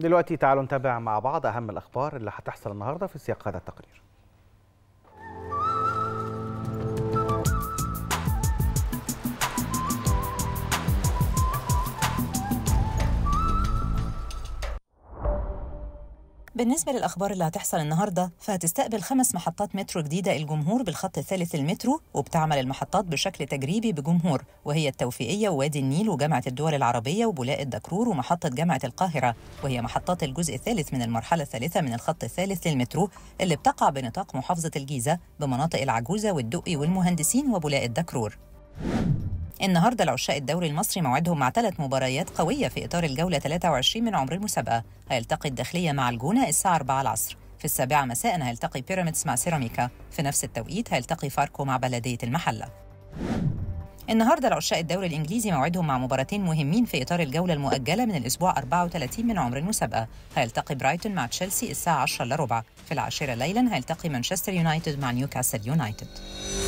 دلوقتي تعالوا نتابع مع بعض أهم الأخبار اللي هتحصل النهاردة في سياق هذا التقرير بالنسبة للأخبار اللي هتحصل النهاردة فهتستقبل خمس محطات مترو جديدة الجمهور بالخط الثالث المترو وبتعمل المحطات بشكل تجريبي بجمهور وهي التوفيقية ووادي النيل وجامعة الدول العربية وبولاء الدكرور ومحطة جامعة القاهرة وهي محطات الجزء الثالث من المرحلة الثالثة من الخط الثالث للمترو اللي بتقع بنطاق محافظة الجيزة بمناطق العجوزة والدقي والمهندسين وبولاء الدكرور النهارده العشاق الدوري المصري موعدهم مع ثلاث مباريات قويه في اطار الجوله 23 من عمر المسابقه هيلتقي الداخليه مع الجونه الساعه 4 العصر في السابعة مساء هيلتقي بيراميدز مع سيراميكا في نفس التوقيت هيلتقي فاركو مع بلدية المحلة النهارده العشاق الدوري الانجليزي موعدهم مع مباراتين مهمين في اطار الجوله المؤجله من الاسبوع 34 من عمر المسابقه هيلتقي برايتون مع تشيلسي الساعه 10 الا ربع في العاشره ليلا هيلتقي مانشستر يونايتد مع نيوكاسل يونايتد